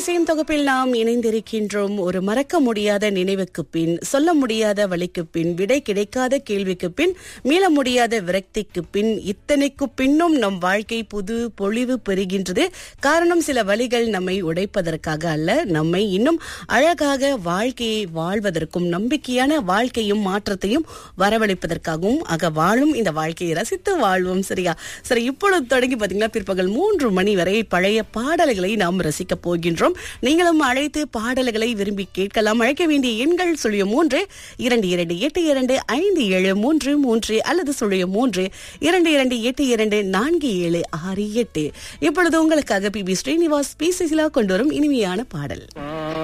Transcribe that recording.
இசையும் தொகுப்பில் நாம் இணைந்திருக்கின்றோம் ஒரு மறக்க முடியாத நினைவுக்கு பின் சொல்ல முடியாத வழிக்கு பின் விடை கிடைக்காத கேள்விக்கு பின் மீள முடியாத விரக்திக்கு பின் இத்தனைக்கு பின்னும் நம் வாழ்க்கை புது பொழிவு பெறுகின்றது காரணம் சில வழிகள் நம்மை உடைப்பதற்காக அல்ல நம்மை இன்னும் அழகாக வாழ்க்கையை வாழ்வதற்கும் நம்பிக்கையான வாழ்க்கையும் மாற்றத்தையும் வரவழைப்பதற்காகவும் ஆக வாழும் இந்த வாழ்க்கையை ரசித்து வாழ்வோம் சரியா சரி இப்பொழுது தொடங்கி பாத்தீங்கன்னா பிற்பகல் மூன்று மணி வரை பழைய பாடல்களை நாம் ரசிக்க போகின்றோம் நீங்களும் அழைத்து பாடல்களை விரும்பி கேட்கலாம் அழைக்க வேண்டிய எண்கள் சுழிய மூன்று இரண்டு இரண்டு எட்டு இரண்டு ஐந்து ஏழு மூன்று மூன்று அல்லது சுழிய மூன்று இரண்டு இரண்டு எட்டு இரண்டு நான்கு ஏழு ஆறு எட்டு இப்பொழுது உங்களுக்காக P B Srinivas P Susheela கொண்டு வரும் இனிமையான பாடல்